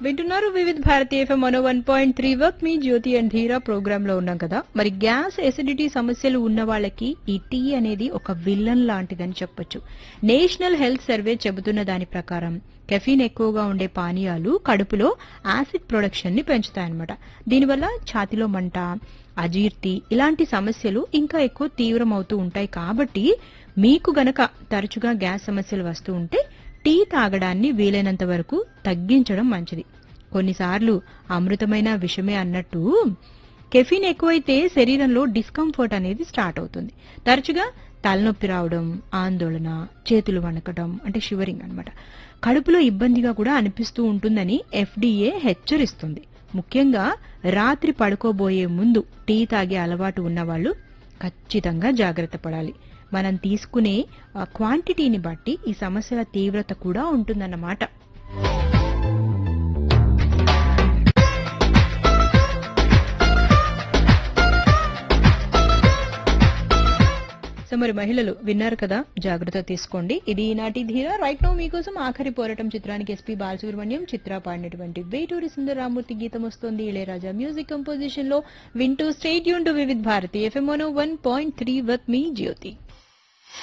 వింటున్నారు వివిధ భారతీయ ఎఫ్ఎం మనో one point three work me Jyothi and Dheera program లో ఉన్నాం కదా మరి గ్యాస్ ఎసిడిటీ సమస్యలు ఉన్న వాళ్ళకి ఈ టీ అనేది ఒక విల్లన్ లాంటిదని చెప్పొచ్చు నేషనల్ హెల్త్ సర్వే చెబుతున్న దాని ప్రకారం కెఫీన్ ఎక్కువగా ఉండే పానీయాలు కడుపులో యాసిడ్ ప్రొడక్షన్ ని పెంచుతాయన్నమాట దీనివల్ల ఛాతిలో మంట అజీర్తి ఇలాంటి సమస్యలు ఇంకా ఎక్కువ తీవ్రమవుతూ ఉంటాయి కాబట్టి మీకు గనక తరచుగా గ్యాస్ సమస్యలు వస్తూ ఉంటే టీ తాగడాన్ని వీలైనంత వరకు తగ్గించడం మంచిది కొన్నిసార్లు అమృతమైన విషమే అన్నట్టు కెఫీన్ ఎక్కువైతే శరీరంలో డిస్కంఫర్ట్ అనేది స్టార్ట్ అవుతుంది తరచుగా తలనొప్పి రావడం ఆందోళన చేతులు వణకడం అంటే షివరింగ్ అన్నమాట కడుపులో ఇబ్బందిగా కూడా అనిపిస్తూ ఉంటుందని ఎఫ్డీఏ హెచ్చరిస్తుంది ముఖ్యంగా రాత్రి పడుకోబోయే ముందు టీ తాగే అలవాటు ఉన్నవాళ్ళు ఖచ్చితంగా జాగ్రత్త పడాలి మనం తీసుకునే ఆ, క్వాంటిటీని బట్టి ఈ సమస్యల తీవ్రత కూడా ఉంటుందన్నమాట సో మరి మహిళలు విన్నారు కదా జాగ్రత్త తీసుకోండి ఇది ఈనాటి ధీర రైట్ నో మీకోసం ఆఖరి పోరాటం చిత్రానికి ఎస్పీ బాలసుబ్రహ్మణ్యం చిత్ర పాడినటువంటి వేటూరి సుందర రామూర్తి గీతం వస్తుంది ఇళయరాజా మ్యూజిక్ కంపోజిషన్ లో వింటూ స్టేట్ యూన్ to Vividh Bharati FM one point three with me Jyothi